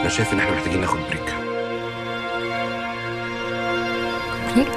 شايف ان احنا محتاجين ناخد بريك بريك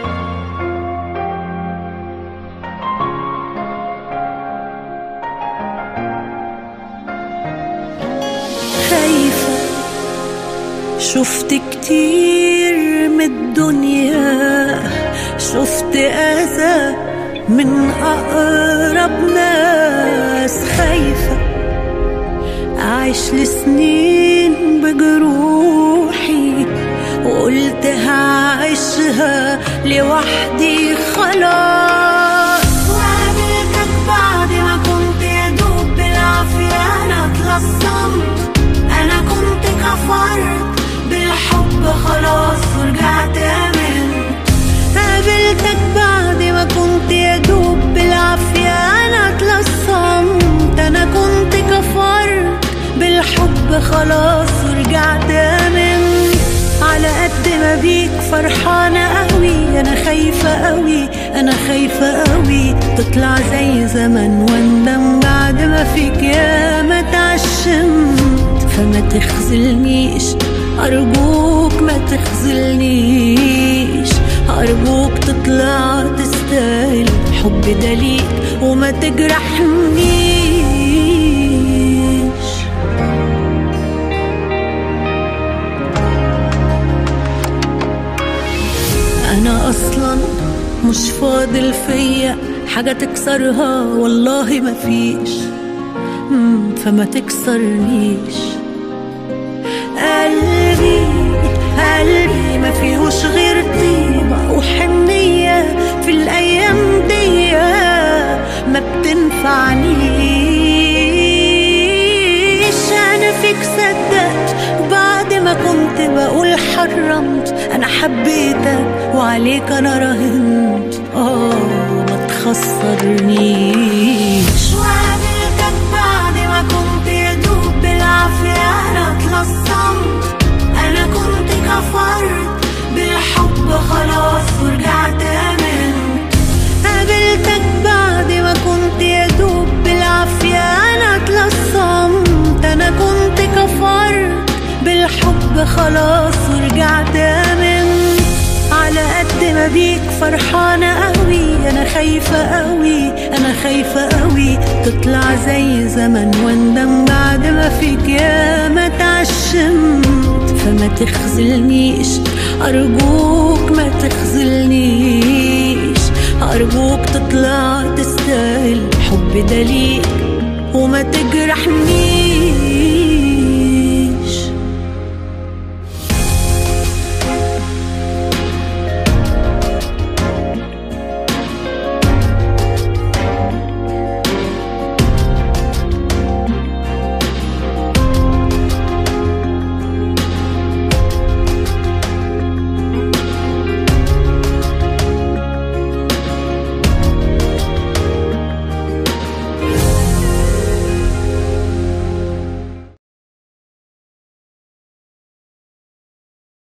خايفة شفت كتير من الدنيا شفت أذى من أقرب ناس خايفة أعيش لسنين بجروحي وقلت هعيشها لوحدي خلاص وقابلتك بعد ما كنت يا دوب بالعافية أنا اتلصمت أنا كنت كفرت بالحب خلاص ورجعت آمنت قابلتك بعد ما كنت يا دوب بالعافية أنا اتلصمت أنا كنت كفرت بالحب خلاص ورجعت آمنت على قد ما بيك فرحانة قوي أنا خايفة قوي أنا خايفة قوي تطلع زي زمان واندم بعد ما فيك يا ما تعشمت فما تخذلنيش أرجوك ما تخذلنيش أرجوك تطلع تستاهل الحب ده ليك وما تجرحنيش أنا أصلا مش فاضل فيا حاجة تكسرها والله ما فيش مم، فما تكسرنيش قلبي قلبي ما فيهوش غير طيبة وحنية في الأيام دي ما بتنفعنيش أنا فيك صدقت بعد ما كنت بقول حرمت أنا حبيتك وعليك أنا راهنت آه ما تخسرنيش وقابلتك بعد ما كنت يا دوب بالعافية أنا اتلصمت أنا كنت كفرت بالحب خلاص ورجعت آمنت قابلتك بعد ما كنت يا دوب بالعافية أنا اتلصمت أنا كنت كفرت بالحب خلاص ورجعت آمنت على قد ما بيك فرحانة قوي أنا خايفة قوي أنا خايفة قوي تطلع زي زمان واندم بعد ما فيك يا ما تعشمت فما تخذلنيش أرجوك ما تخذلنيش أرجوك تطلع تستاهل الحب ده ليك وما تجرحنيش